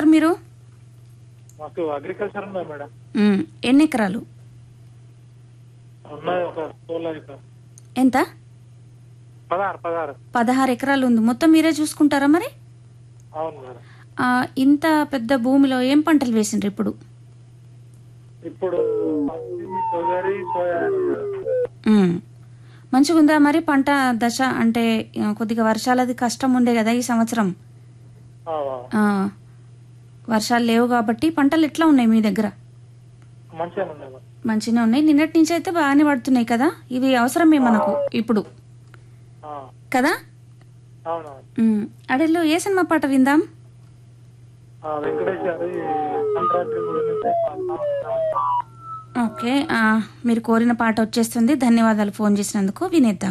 చేస్తారు మీరు మాకు అగ్రికల్చర్ ఉన్నాయి మేడం మ్మ్. ఎన్ని ఎకరాలు ఉన్నాయి ఒక సోలార్ ఇక్కడ ఎంత పదహారు పదహారు పదహారు ఎకరాలు ఉంది మొత్తం మీరే చూసుకుంటారా మరి అవును మేడం ఆ, ఇంత పెద్ద భూమిలో ఏం పంటలు వేసిండ్రు ఇప్పుడు ఇప్పుడు పత్తి, తొగరి సోయా మేడం. మ్మ్. మంచిగా ఉందా మరి పంట దశ అంటే ఆ, కొద్దిగా వర్షాలది కష్టం ఉండే కదా ఈ సంవత్సరం ఆ, ఆ. ఆ, వర్షాలు లేవు కాబట్టి పంటలు ఎట్లా ఉన్నాయి మీ దగ్గర మంచిగానే ఉన్నాయి మేడం మంచిగా ఉన్నాయి నిన్నటి నుంచి అయితే బాగానే పడుతున్నాయి కదా ఇవి అవసరమే మనకు ఇప్పుడు ఆ, కదా అవునవును మ్మ్. అడెల్లో ఏ సినిమా పాట విందాం ఆ, వెంకటేష్ గారి సంక్రాంతి గుడి నుంచి ఓకే ఆ, మీరు కోరిన పాట వచ్చేస్తుంది ధన్యవాదాలు ఫోన్ చేసినందుకు వినేద్దాం